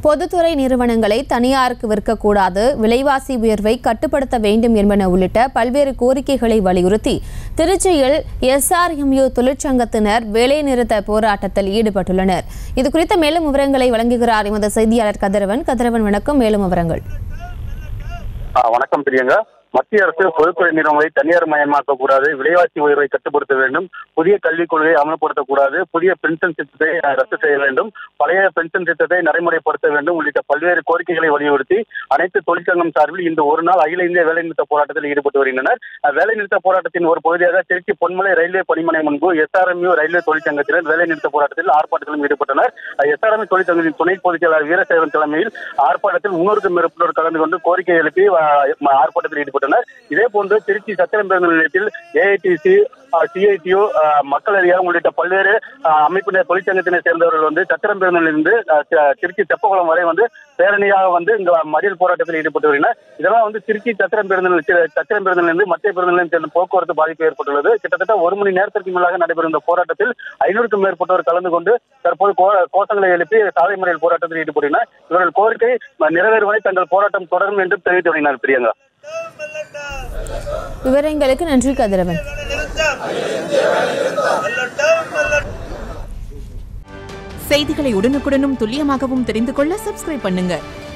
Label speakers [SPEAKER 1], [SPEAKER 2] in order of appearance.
[SPEAKER 1] பொதுத்துறை நிறுவனங்களை தனியாருக்கு விற்கக்கூடாது விலைவாசி உயர்வை கட்டுப்படுத்த வேண்டும் என்பன உள்ளிட்ட பல்வேறு கோரிக்கைகளை வலியுறுத்தி திருச்சியில் எஸ்ஆர்எம்யூ தொழிற்சங்கத்தினர் வேலைநிறுத்த போராட்டத்தில் ஈடுபட்டுள்ளனர் இது குறித்த மேலும் விவரங்களை வழங்குகிறார் எமது செய்தியாளர் கதிரவன் கதிரவன் வணக்கம் மேலும் விவரங்கள்
[SPEAKER 2] ஆ, வணக்கம் பிரியங்கா மத்திய அரசு பொதுத்துறை நிறுவனங்களை தனியார் மயமாக்க கூடாது விலைவாசி உயர்வை கட்டுப்படுத்த வேண்டும் புதிய கல்விக் கொள்கையை அமல்படுத்தக்கூடாது புதிய பென்ஷன் திட்டத்தை அஹ், ரத்து செய்ய வேண்டும் பழைய பென்ஷன் திட்டத்தை நடைமுறைப்படுத்த வேண்டும் உள்ளிட்ட பல்வேறு கோரிக்கைகளை வலியுறுத்தி அனைத்து தொழிற்சங்கம் சார்பில் இந்த ஒரு நாள் அகில இந்திய வேலைநிறுத்த போராட்டத்தில் ஈடுபட்டு வருகின்றனர் அஹ், வேலைநிறுத்த போராட்டத்தின் ஒரு பகுதியாக திருச்சி பொன்மலை ரயில்வே பணிமனை முன்பு எஸ்ஆர்எம்யூ ரயில்வே தொழிற்சங்கத்தினர் வேலைநிறுத்த போராட்டத்தில் ஆர்ப்பாட்டத்திலும் ஈடுபட்டனர் எஸ்ஆர்எம் தொழிற்சங்கத்தின் துணை பொதுச் செயலாளர் வீரசேவன் தலைமையில் ஆர்ப்பாட்டத்தில் முன்னூறுக்கும் மேற்பட்டோர் கலந்து கொண்டு கோரிக்கை எழுப்பி அஹ், ம- ஆர்ப்பாட்டத்தில் ஈடுபட்டனர் இதே போன்று திருச்சி சத்திரம் பேருந்து நிலையத்தில் ஏஐடிசி சிஐடியு மக்கள் அதிகாரம் உள்ளிட்ட பல்வேறு அஹ், அமைப்பினர் தொழிற்சங்கத்தினை சேர்ந்தவர்கள் வந்து சத்திரம் பேருந்திலிருந்து அஹ், தி- திருச்சி தெப்பகுளம் வரை வந்து பேரணியாக வந்து இங்க மறியல் போராட்டத்தில் ஈடுபட்டு வருகின்றனர் இதெல்லாம் வந்து திருச்சி சத்திரம் பேருந்து நிலைய- சத்திரம் பேருந்திலிருந்து மத்திய பேருந்து நிலையம் செல்லும் போக்குவரத்து பாதிப்பு ஏற்பட்டுள்ளது கிட்டத்தட்ட ஒரு மணி நேரத்திற்கு மேலாக நடைபெறும் இந்த போராட்டத்தில் ஐநூறுக்கும் மேற்பட்டோர் கலந்து கொண்டு தற்போது கோ- கோஷங்களை எழுப்பி சாலை மறியல் போராட்டத்தில் ஈடுபடுகின்றனர் இவர்கள் கோரிக்கை அஹ், நிறைவேறும் வரை தங்கள் போராட்டம் தொடரும் என்று தெரிவித்து வருகின்றனர் பிரியங்கா
[SPEAKER 1] விவரங்களுக்கு நன்றி கதிரவன்
[SPEAKER 3] செய்திகளை உடனுக்குடனும் துல்லியமாகவும் தெரிந்து கொள்ள சப்ஸ்கிரைப் பண்ணுங்க